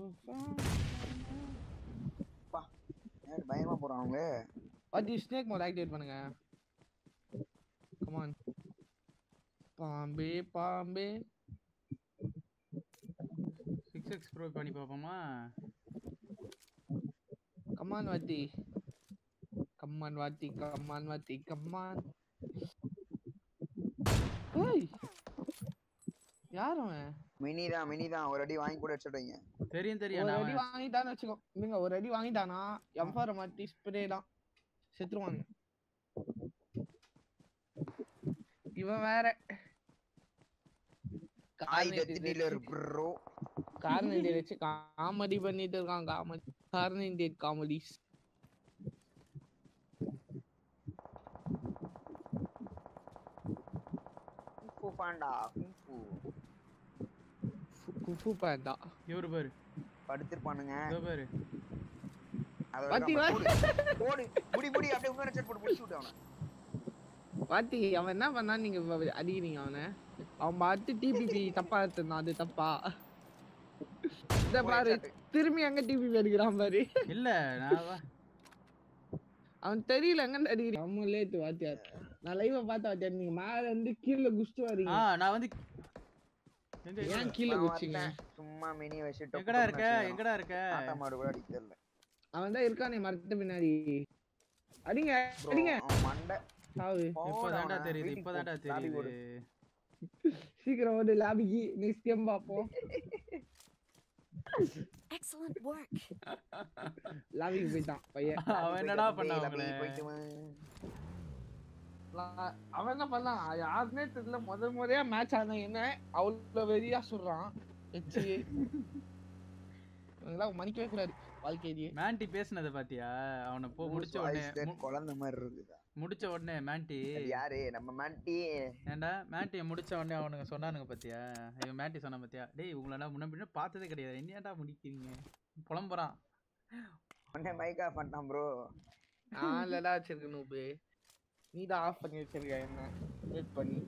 பா ஏன் பயமா போறான் அவங்க அது ஸ்னேக் மோட் ஆக்டிவேட் பண்ணுங்க come on Bombay Bombay six X bro பண்ணி பார்ப்போமா கமான் வாத்தி கம்மான் வாத்தி கம்மான் வாத்தி கம்மான் ஏய் யார் அவன் மினி தான் மினி தான் ஒரு அடி வாங்கி கூட வச்சுட்டீங்க தெரியும் தெரியும் ஒரு நான் அடி வாங்கிட்டான்னு வச்சுக்கோ இல்லைங்க ஒரு அடி வாங்கிட்டானா எம்ஃபார மாட்டி ஸ்ப்ரே தான் செத்துருவாங்க இவன் வேற ஆயுத டீலர் ப்ரோ காரணம் இந்தியா வச்சு காமெடி பண்ணிட்டு இருக்கான் காமெடி காரணம் India comedies kung fu panda kung fu kung fu panda இவரு பாரு படுத்திருப்பானுங்க இதோ பாரு அதோட வாத்தி, நம்ம வாத்தி. போடு. போடு முடி முடி அப்படியே இன்னொரு செட் போட்டு முடிச்சு விட்டு அவனை பாத்தி அவன் என்ன பண்ணா நீங்க வ- அடிக்கிறீங்க அவனை அவன் பார்த்து டிபிபி தப்பா எடுத்திருந்தான் அது தப்பா இந்த பாரு திரும்பி எங்க டிபிபி எடுக்கிறான் பாரு இல்ல நான் வா- அவன் தெரியல எங்க அடிக்கிறீங்க அவன் லேட்டு வாத்தியார் நான் லைவ பார்த்த வாத்தியார் நீங்க மேல இருந்து கீழே குஸ்து ஆ வரீங்க நான் வந்து எங்க ஏன் கீழே நான் குச்சிங்க வந்தேன். சும்மா மினி வச்சுட்டு எங்கடா இருக்க எங்கடா இருக்க ஆட்டா மாடு கூட அடிக்க தெரியல அவன் தான் இருக்கானே மரத்து பின்னாடி அடிங்க Bro, அடிங்க அவன் மண்டை சாவு இப்பதான்டா அவனை தெரியுது வீட்டுக்கு இப்பதான்டா போ, lobby போடு. தெரியுது சீக்கிரம் ஒரு லாபிக்கு நெக்ஸ்ட் கேம் பார்ப்போம் Excellent work. லாபிக்கு போயிட்டான் பையன் அவன் என்னடா பண்ணா போயிட்டு அவங்கள வந்து, போயிட்டு வா. லா- அவன் என்ன பண்ணான் யாருன்னே தெரியல முதல் முறையா மேட்ச் ஆன என்ன அவ்வளவு வெறியா சொல்றான் வச்சு இவங்கெல்லாம் மன்னிக்கவே கூடாது வாழ்க்கையிலேயே மேண்டி பேசுனத பாத்தியா அவனை போ முடிச்ச Whose உடனே voice that மு- குழந்தை மாதிரி இருக்குதா முடிச்ச உடனே மேண்டி அது யாரு நம்ம மாண்டி ஏன்டா மேண்டி முடிச்ச உடனே அவனுங்க சொன்னானுங்க பாத்தியா இவன் மேண்டி சொன்னான் பாத்தியா டேய் உங்களெல்லாம் முன்ன பின்ன பார்த்ததே கிடையாது என்னடா முடிக்கிறீங்க புலம்புறான் உடனே மைக் ஆஃப் பண்ணிட்டான் ப்ரோ நான் இல்லடா வச்சிருக்க நூபு நீ தான் ஆஃப் பண்ணி வச்சிருக்க என்ன வெயிட் பண்ணி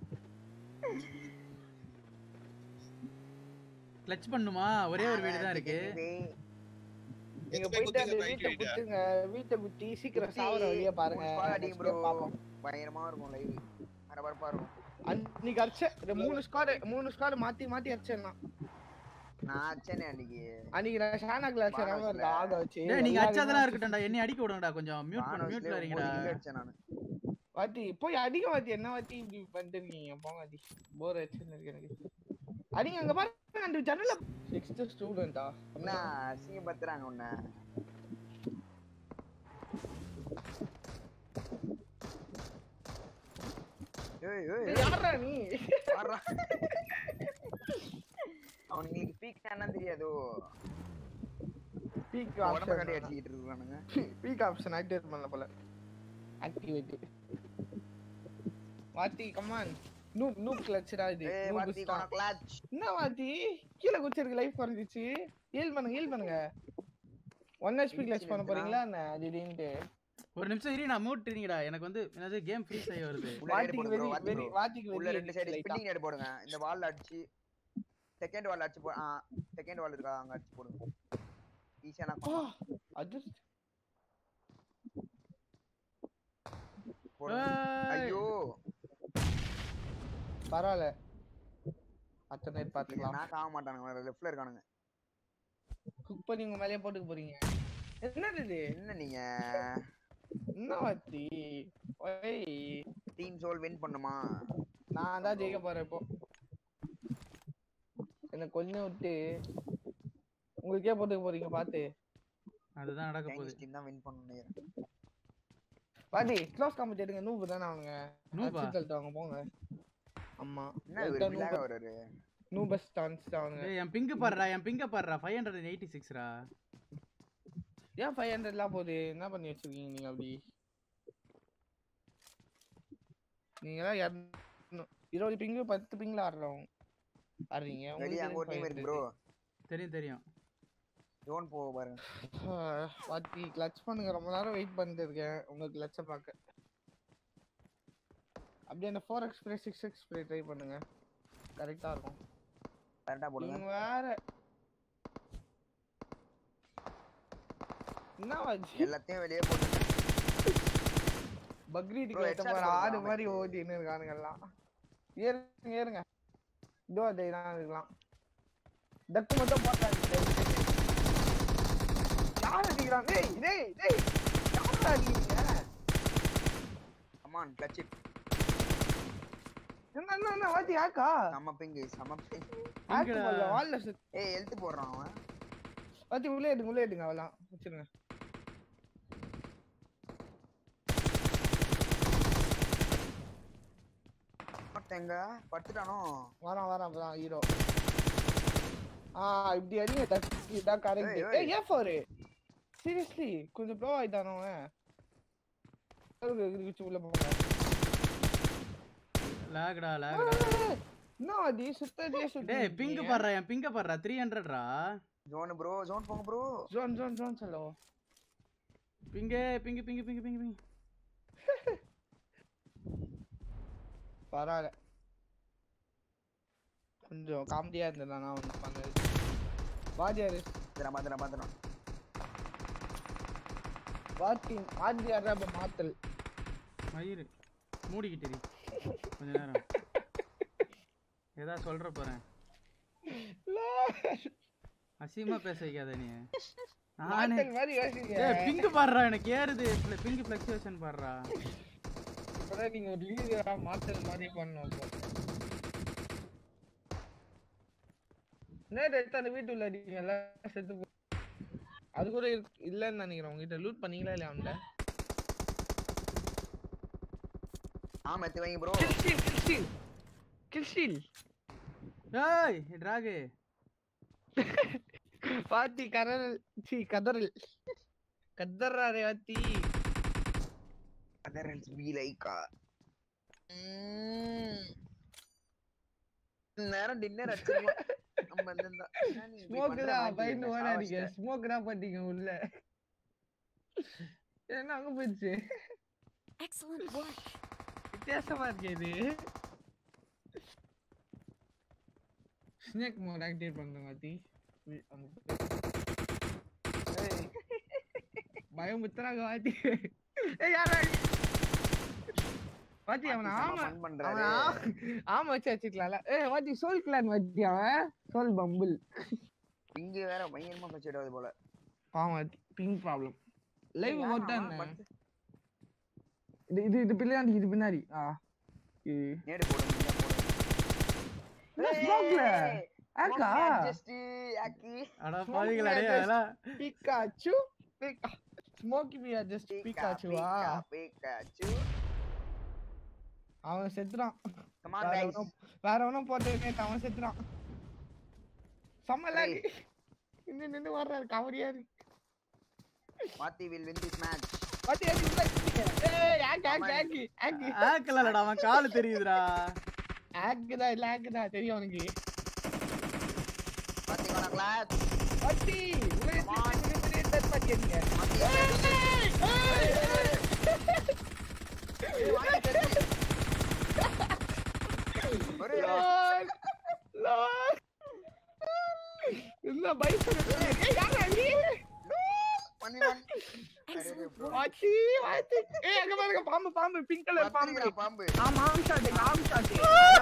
கிளச் பண்ணுமா ஒரே ஒரு வீடு தான் இருக்கு நீங்க போயிட்டு அந்த வீட்டை குத்துங்க வீட்டை குத்தி சீக்கிரம் சாவர வழியா பாருங்க அடிங்க next ப்ரோ game பார்ப்போம் பயங்கரமா இருக்கும் லைவ் பரபரப்பா இருக்கும் அன்னைக்கு அடிச்ச இந்த மூணு ஸ்குவாட் மூணு ஸ்குவாட் மாத்தி மாத்தி அடிச்சிடலாம் நான் அச்சனே அன்னைக்கு அன்னைக்கு நான் ஷானா கிளாஸ் வானஸ்ல. ஆக வச்சு டேய் நீங்க எல்லாரையும் அச்சாதெல்லாம் இருக்கட்டும்டா என்னை அடிக்க விடுங்கடா கொஞ்சம் மியூட் பண்ணு வானஸ்ல மியூட்ல ஒன்பது இருங்கடா kill அடிச்சேன் நானு வாத்தி போய் அடிக்க வாத்தி என்ன வாத்தி இப்படி பண்ணிட்டு இருக்கீங்க போங்க அடி போர் அடிச்சுன்னு இருக்கு எனக்கு அடிங்க அங்க பாருங்க அந்த ஜன்னல சிக்ஸ்த் ஸ்டூடெண்டா என்ன அசிங்க பத்துறாங்க உன்ன ஏய் ஏய் ஏய், யாரா நீ வாடா. அவனுங்களுக்கு பீக் என்னன்னு தெரியாதோ பீக் உடம்ப கட்டி ஆப்ஷன் அடிச்சுக்கிட்டு இருக்கானுங்க பீக் ஆப்ஷன் ஆக்டிவேட் பண்ணல போல ஆக்டிவேட் வாத்தி கமான் நூப் நூப் கிளட்ச்டா இது ஏய் noob வாத்தி stop. கோன கிளாச் என்ன வாத்தி கீழே குச்சிருக்கு லைஃப் குறைஞ்சிச்சு ஹீல் பண்ணுங்க ஹீல் பண்ணுங்க ஒன் ஹெச்பி கிளச் பண்ண போறீங்களா என்ன திடீர்னு ஒரு நிமிஷம் இரு நான் மியூட் இருங்கடா எனக்கு வந்து என்னது கேம் ஃப்ரீஸ் ஆகி வருது உள்ள நேடு வாத்திக்கு போடுங்க வெறி bro, வாத்தி வெறி bro. வாத்திக்கு உள்ள வெறி ரெண்டு சைடு லைட்டா. ஸ்பின்னிங் நேடு போடுங்க இந்த வால்ல அடிச்சு செகண்ட் வால் அடிச்சு போ ஆ செகண்ட் வால் இருக்கா அங்க அடிச்சு போடுங்க ஈஸியான ஆ, அது போடுங்க ஏய். ஐயோ பரவாயில்ல அத்தனை நேரம் பாத்துக்கலாம் நான் ஆக மாட்டானுங்க லெஃப்ட்ல இருக்கானுங்க குக் பண்ணி உங்க மேலயே போட்டுக்க போறீங்க என்னது இது என்ன நீங்க என்ன வாத்தி ஒய் டீம் சோல் வின் பண்ணுமா நான் தான் ஜெயிக்க போறேன் இப்போ என்ன கொஞ்சம் விட்டு உங்களுக்கே போட்டுக்க போறீங்க பாத்து அதுதான் நடக்க போகுது சைனீஸ் டீம் தான் வின் பண்ணணும் நினைக்கிறேன் பாத்தி க்ளோஸ் காம்பட் எடுங்க நூபு தானே அவனுங்க நூபா? அடிச்சு தள்ளிட்டு போங்க ஆமா என்ன இவரு வில்லாக வராரு நூபஸ் டான்ஸ் அவனுங்க டேய் என் பிங்க் பாடுறா என் பிங்க பாடுறா ஃபைவ் ஹண்ட்ரட் எயிட்டி சிக்ஸ்ரா ஏன் ஃபைவ் ஹண்ட்ரட்லாம் போகுது என்ன பண்ணி வச்சிருக்கீங்க நீங்க அப்படி நீங்களாம் இரநூ- இருபது பிங்கு பத்து பிங்ல ஆடுறோம் ஆடுறீங்க வெளிய அங்க ஒரு டீம் இருக்கு ப்ரோ தெரியும் தெரியும் ஜோன் போக பாருங்க வாத்தி கிளச் பண்ணுங்க ரொம்ப நேரம் வெயிட் பண்ணிட்டு இருக்கேன் உங்க கிளச்சை பார்க்க அப்படியே அந்த four X spray six X spray try பண்ணுங்க கரெக்டா இருக்கும் கரெக்டா போடுங்க இவங்க வேற என்ன ஆச்சு எல்லாத்தையும் வெளியே போட்டு பக்ரீத்துக்கு Bro, ஏத்த headshot மாதிரி ஆடு போடுறான் மாதிரி அவனுக்கு. ஓடின்னு இருக்கானுங்க எல்லாம் ஏறுங்க ஏறுங்க இதோ அதை தான் இருக்கலாம் டக்கு மட்டும் போட்டாங்க யார் அடிக்கிறான் டேய் டேய் டேய் யார் அடிக்கிறீங்க கமான் கிளச் இட் என்ன என்ன என்ன வாத்தி யாக்கா செம்ம பிங்கு செம்ம பிங்கு ஆக்கு போடல வால்ல சுத் ஏய் எழுத்து போடுறான் அவன் வாத்தி உள்ளே எடுங்க உள்ளே எடுங்க அவெல்லாம் வச்சிருங்க ஒருத்தங்க படுத்துட்டானோ வரான் வரான் வரான் ஹீரோ ஆ இப்படி அடிங்க தட்டி இதான் கரெக்ட் ஏய், ஏய் ஏன் ஃபோர் சீரியஸ்லி கொஞ்சம் ப்ரோ ஆயிட்டானோ அவன் இருக்கு உள்ள போங்க லேக்டா லேக்டா ஏய், என்ன அது சுத்தடியே சுத்தி டேய் பிங்க் பாடுறா என் பிங்க பாடுறா த்ரீ ஹண்ட்ரட்ரா ஜோன் ப்ரோ ஜோன் போங்க ப்ரோ ஜோன் ஜோன் ஜோன் சொல்லோ பிங்கே ping ping ping ping ping பரவாயில்ல கொஞ்சம் காமெடியா இருந்ததா நான் ஒன்று பண்ணது வாத்தியாரு மாத்திரம் மாத்திரம் மாத்திரம் வாத்தி வாத்தியார் அப்ப மாத்தல் மயிறு மூடிக்கிட்டு இரு. கொஞ்ச நேரம் ஏதா சொல்ற போறேன் அசிங்கமா பேச வைக்காத நீ நானே மாத்தல் மாதிரி யோசிங்க ஏய் பிங்க் பாடுறா எனக்கு ஏறுது பிங்க் ஃபிளக்சுவேஷன் பாடுறா இப்பதான் நீங்க ஒரு லீடரா மாத்தல் மாதிரி பண்ணணும் இப்போ நேரம் எடுத்து அந்த வீட்டு உள்ள அடிங்க எல்லாம் செத்து போ அது கூட இருக்கு- இல்லைன்னு நினைக்கிறேன் உங்ககிட்ட லூட் பண்ணீங்களா இல்லையா அவன்ல ஆமா எடுத்து வைங்க bro kill steal kill steal kill steal ஏய் டிராகு பாத்தி கரல் சி கதறல் கதறாரே வாத்தி அதர்ஸ் பி லைக் நேரம் டின்னர் அடிச்சிருவோம் நம்ம வந்திருந்தா என்ன நீ இப்படி ஸ்மோக் பண்ற தான் மாட்டி பயந்து என்ன ஓடாதீங்க சாவடிச்சிட்ட? ஸ்மோக் தான் பண்ணீங்க உள்ள என்ன அங்க போயிடுச்சு Excellent work. வித்தியாசமா இருக்கே இது ஸ்னேக் மோட் ஆக்டிவேட் பண்ணுங்க மாத்தி வி- அங்க போய். ஏய், பயம் முத்துறாங்க வாத்தி ஏய் யாரா வாத்தி அவன் மாத்தி செம ஆமா fun பண்றாரு. அவன் ஆ- ஆமா வச்சு வச்சுக்கலாம்ல ஏய் வாத்தி சோல் கிளான் வாத்தி அவன் சோல் பம்பிள் இங்க வேற பயங்கரமா பச்சிடாது போல பாவம் பிங் ப்ராப்ளம் லைவ் ஏய், போட்டா ஆமா, என்ன பத்து- இது இது இது பின்னாடி இது பின்னாடி ஆ இது நேடு போடு நீங்க போடு என்ன ஸ்மோக்ல ஏய், ஆக்கா smoke adjust, ஆக்கி. அட Smoke பாவிகளா டேய் adjust. அதெல்லாம் Pikachu smoky me just Pika, பிகாச்சுவா Pika, Pikachu. அவன் செத்துறான் Come on, வேற guys. ஒண்ணும் வேற ஒன்னும் போட்டு நேத்து அவன் செத்துறான் செம்மல Hey. நின்னு நின்னு வர்றாரு கவரியா இருக்கு Mati will win this match. பாத்தி ஏய் உள்ள இருக்கீங்க. ஏய் ஆக் ஆக் ஆக் ஆக் ஆக்கலடா அவன் காலு தெரியுதுடா ஆக் தான் இல்ல ஆக் தான் தெரியும் அவனுக்கு Mati gonna clap. பாத்தி உள்ள Come on. இருந்து டச் பண்ணிட்டீங்க Mati ஏய் ஏய் ஏய், Mati தெரிஞ்சு. ஒரு Lord! Lord! என்ன பயப்பட ஏய் யாரா நீ one v one. Excellent bro. work. வாச்சி வாச்சி ஏய் அங்க பாருங்க பாம்பு பாம்பு பிங்க் கலர் பாம்பு கத்திரிக்காய் பாம்பு ஆமா ஆம் ஷாட் ஆம் ஷாட்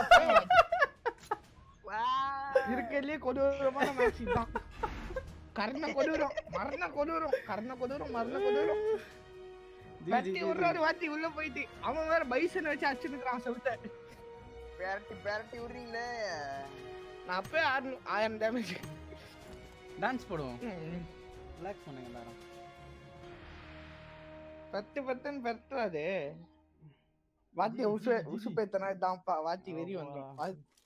Wow. இருக்கறதுலயே கொடூரமான மேட்ச் தான் கர்ண கொடூரம் மரண கொடூரம் கர்ண கொடூரம் மரண கொடூரம் ஜி, ஜி, பத்தி ஜி, விடுறாரு வாத்தி உள்ள போயிட்டு அவன் வேற பைசன் வச்சு அடிச்சுக்கிறான் செவுத்த பெரட்டி பெரட்டி விடுறீங்களே நான் அப்பவே ஆறு- ஆயிரம் டேமேஜ் டான்ஸ் போடுவோம் ரிலாக்ஸ் பண்ணுங்க எல்லாரும் பத்து பத்துன்னு பெற்றாது வாத்தி உசு உசு பேத்தனா இதான்ப்பா வாத்தி வெறி வந்துடும்